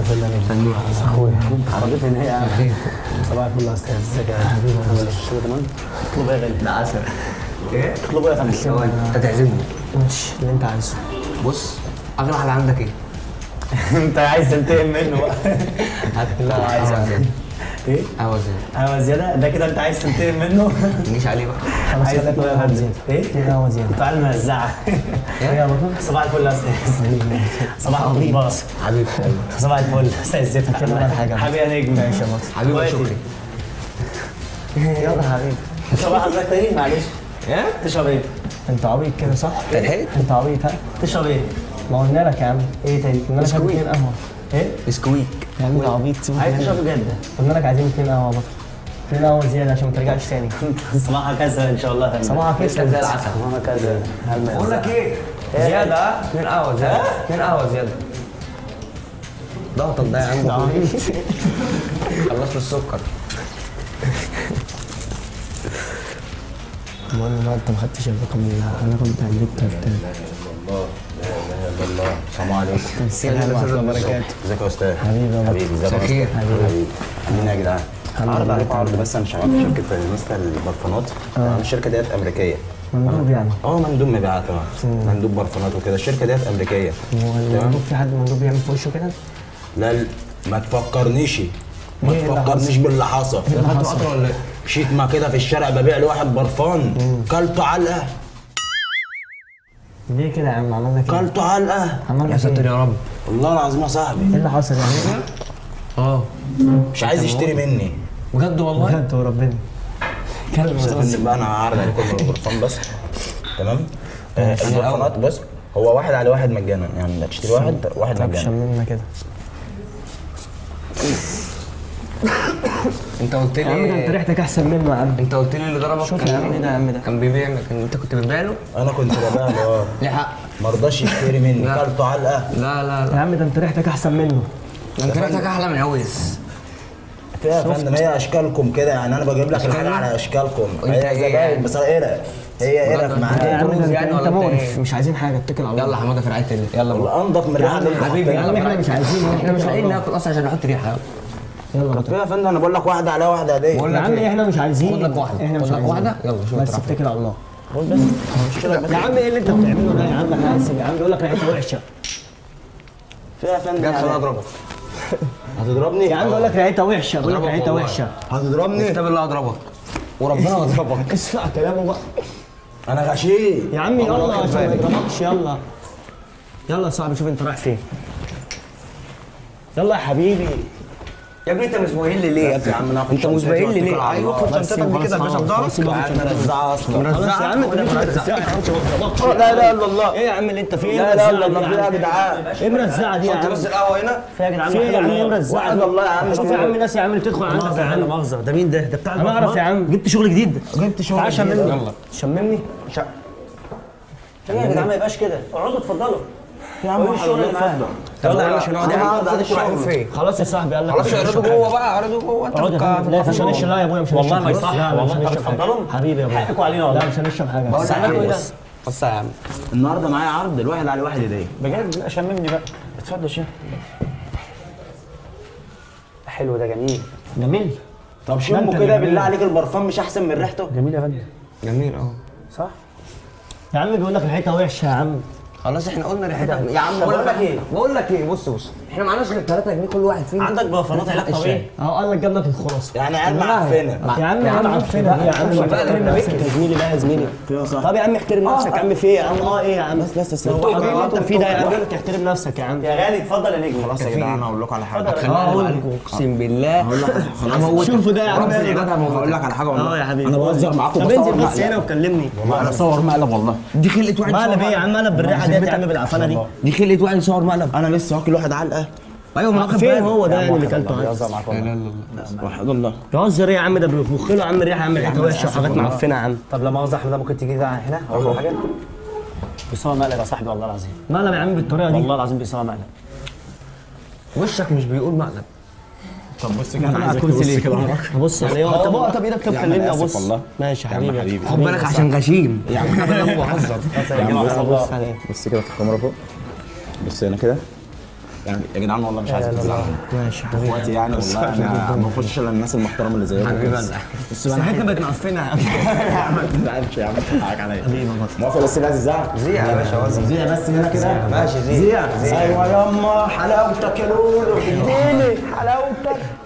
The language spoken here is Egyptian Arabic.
الفل يا نجم اخويا حضرتك ان هي صباح الفل يا استاذ ازيك يا حبيبي عامل ايه الشغل تمام اطلب ايه يا غالي لا عسل ايه؟ اطلب ايه يا فندم ثواني انت تعزمني ماشي اللي انت عايزه بص اغلى حاجه عندك ايه؟ انت عايز تنتقم منه بقى هات اللي هو عايزه قهوة زيادة. ايه قهوه زياده قهوه زياده ده كده انت عايز تنتقم منه ما تجيش عليه بقى خلاص عايز تطلب ايه يا فندم ايه قهوة زيادة. تعال الموزعه ايه يا بطل صباح الفل يا استاذ صباح الطباس حبيبي صباح الفل استاذ زفت كده بقى حاجة. حبيبي يا نجم ماشي يا بطل حبيبي وقتي. شكري يلا حبيبي صباح حضرتك تاني معلش ايه؟ تشرب ايه؟ انت عبيط كده صح؟ تلحقت؟ انت عبيط ها؟ تشرب ايه؟ ما قلنا لك يا عم ايه تاني؟ قلنا لك عايزين اتنين قهوة ايه؟ بسكويك يا عم انت عبيط سيبك عايز مني. تشرب بجد؟ قلنا لك عايزين اتنين قهوة يا بطل اتنين قهوة زيادة عشان ما ترجعش تاني صباحها كذا ان شاء الله يا فندم صباحك تسلم اسود زي العسل صباحها كذا بقول لك ايه؟ زياده ها؟ اتنين قهوه زياده اتنين قهوه زياده ضغطك ده يا عم خلصت السكر المهم بقى انت ما خدتش الرقم الرقم بتاع الدكتور بتاعك الله لا اله الا الله السلام عليكم السلام ورحمة الله وبركاته ازيك يا استاذ حبيبي يا بطل. حبيبي ازيك يا مساء الخير. أستاذ؟ حبيبي عاملين ايه يا جدعان الحمد عرض لله عليكم تمام. عرض بس انا شغال في شركه ماسكه البرفانات أنا الشركه ديت امريكيه مندوب يعني اه مندوب مبيعات اه مندوب برفانات وكده الشركه ديت امريكيه هو المندوب في حد مندوب بيعمل في وشه كده؟ لا لا، ما تفكرنيش ما إيه اللي تفكرنيش باللي حصل خدت قطره ولا ايه؟ شيتما كده في الشارع ببيع لواحد برفان كلته علقه ليه كده يا عم عملنا كده؟ كلته علقه عملنا يا كده ساتر يا رب والله العظيم يا صاحبي ايه اللي حصل يعني؟ اه مش عايز يشتري مني بجد والله بجد وربنا كلم بس يا فندم بقى انا هعرض عليكم البرفان بس تمام آه البرفانات بص هو واحد على واحد مجانا يعني تشتري واحد واحد طب مجانا شممنا كده انت قلت يا عم ده انت لي ريحتك احسن منه يا عم انت قلت لي اللي ضربك شوف يا عم ايه ده يا عم ده كان بيبيع كان انت كنت بتبيع له؟ انا كنت ببيع له اه ليه حق ما رضاش يشتري مني لا. كلته علقه لا لا يا لا عم ده انت ريحتك احسن منه ده انت ريحتك احلى من عوز فيها يا فندم هي اشكالكم كده يعني انا بجيب لك الحاجه على اشكالكم وانت هي ايه زباين يعني؟ بس قرف هي قرف بجد؟ يا معايا عم ده انت, يعني ولا انت انت مقرف ايه؟ مش عايزين حاجه اتكل على الله يلا حماده في رعايه الله يلا بقى الانضف من الريحه اللي حبيبي يا عم احنا مش عايزين احنا مش لاقيين ناكل اصلا عشان نحط ريحه يلا طب فيها يا فندم انا بقول لك واحده على واحده دي بقول يا لك عم ايه؟ احنا مش عايزين خد لك واحده احنا مش خد لك عايزين واحده يلا شوف بس انت اتكل على الله بس مشكله بس يا عم ايه اللي انت بتعمله ده يا عم احنا اسف يا عم بيقول لك ريحتها وحشه فيها يا فندم جت يعني- انا اضربك هتضربني يا عم بيقول لك ريحتها وحشه بيقول لك اضربك ريحتها والله. وحشه هتضربني كتاب الله اضربك وربنا اضربك اسمع كلامه بقى انا غشيم يا عم يلا واخد عشان ما بالي. يضربكش يلا يلا يا صاحبي شوف انت رايح فين يلا يا حبيبي يا ابني انت مش مبين لي ليه يا بس يا عم ابني ناخد انت مش شنطتي باين لي واتكل ليه على ايوه الله. خد بس شنطتك دي كده خلاص، باشا خلاص، بضهرك خلاص، يا عم مرزعه اصلا خلاص يا عم انت مش مرزعه يا عم ما تضربكش لا لا الا الله ايه يا عم اللي انت فيه ايه لا لا الا المرزعة الله دي في يا يا عم؟ جدعان ايه المرزعه دي يا حط عم بس القهوه هنا في يا جدعان في ايه يا عم ايه المرزعه وحد دي؟ الله يا عم شوف يا عم الناس يا عم اللي بتدخل عندك يا لا عم مؤاخذه ده مين ده؟ ده بتاع انا اعرف يا عم جبت شغل جديد جبت شغل تعال جديد. شممني يلا. شممني ايه يا جدعان ما يبقاش كده اقعدوا اتفضلوا يا عم قول الشغل اللي معاك يلا يا عم عشان نقعد أنا يا عم هقعد على انتوا رايحين الشغل. فين؟ خلاص يا صاحبي قال لك خلاص مش هنشرب اعرضوا حاجة. جوه بقى اعرضوا جوه انت اقعد يا بتك- فندم. لا مش هنشرب لا يا ابويا مش هنشرب والله ما حاجة. يصح لا لا مش والله انت هنشرب حاجة. بتفضلهم حبيبي يا ابويا حقكوا علينا والله لا مش هنشرب حاجه بقول بس لك ايه ده؟ بص. بص يا عم النهارده معايا عرض الواحد على واحد هديه بجد لا شممني بقى اتفضل يا شيخ حلو ده جميل جميل طب انت شمه اللي كده جميل. بالله عليك البرفان مش احسن من ريحته جميل يا فندم جميل اه صح يا عم بيقول لك ريحتها وحشه يا عم خلاص احنا قلنا ريحتها يا عم طب بقول أقول لك لك ايه إيه؟ بقول لك ايه بص بص احنا معناش غير 3 جنيه كل واحد فينا عندك برفانات علاج طبيعي اهو قال لك جاب لك الخلاصه يعني عيال معفنه يا عم يا انا عم عارفينها ايه يا عم بقى احترم لما نفسك يا زميلي لا يا زميلي فيها صح طب يا عم احترم نفسك يا عم في ايه يا عم اه ايه يا عم بس بس بس هو حبيبي اللي انت فيه ده يا عم بيقول لك احترم نفسك يا عم يا غالي اتفضل يا نجم خلاص يا جدعان اقول لكم على حاجه خليني اقول لك اقسم بالله هقول لك خلاص شوفوا ده يا عم رمز العباد هقول لك على حاجه والله اه يا حبيبي انا بهزر معاكم طب بصور انزل بس مقلب. هنا وكلمني انا بصور مقلب والله دي خلقه واحد مقلب يصور ايه يا عم انا بالريحه ديت يا عم بالعفانه دي دي خلقه واحد يصور مقلب انا لسه واكل واحد علقه ايوه ما واخد فين بالي هو ده يعني اللي كلته بهزر معاك والله وحد الله بتهزر ايه يا عم ده بيخ له يا عم ريحه يا عم ريحه وحشه وحاجات معفنه يا عم طب لا مؤاخذه احنا ده ممكن تيجي ده هنا اقول له حاجه بيصور مقلب يا صاحبي والله العظيم مقلب يا عم بالطريقه دي والله العظيم بيصور مقلب وشك مش بيقول مقلب طب بص كده انا عايزك تبص كده وراك ابص عليه طب اقف طب ايدك طب يا عم كلمني أنا آسف ابص والله. ماشي يا يا عم حبيبي حبيبي. خد بالك عشان غشيم يا عم انا بهزر يا جماعه بص عليه بص كده في الكاميرا فوق بص هنا كده يعني يا جدعان والله مش عايز تزعلوا ماشي حبيبي اخواتي يعني والله انا ما بخشش الا الناس المحترمه اللي زيكم حبيبي بس أنا. بس انا حاجه بقت معفنه يا عم يا عم ما تزعلش يا عم حقك عليا موافق بس لا تزعل زيع يا باشا وزن زيع بس هنا كده ماشي زيع زيع زيع. ايوه يما حلاوتك يا لولو اديني حلاوتك